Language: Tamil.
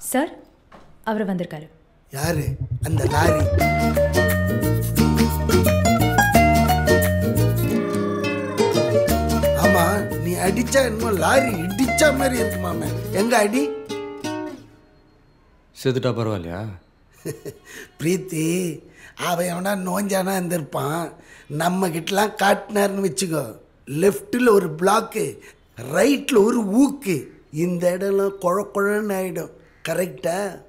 சார் அவர் வந்திருக்காரு யாரு அந்த லாரி ஆமா நீ அடிச்சா என்னமோ லாரி இடிச்சா மாதிரி இருக்குமாமே எங்க அடி செத்துட்டா பரவாயில்லையா பிரீத்தி அவன் எவனா நோஞ்சானா இருந்திருப்பான் நம்ம கிட்டலாம் காட்டினார்னு வச்சுக்கோ லெஃப்ட்டில் ஒரு பிளாக்கு ரைட்டில் ஒரு ஊக்கு இந்த இடம்லாம் குழ குழன்னு ஆகிடும் கரெக்டா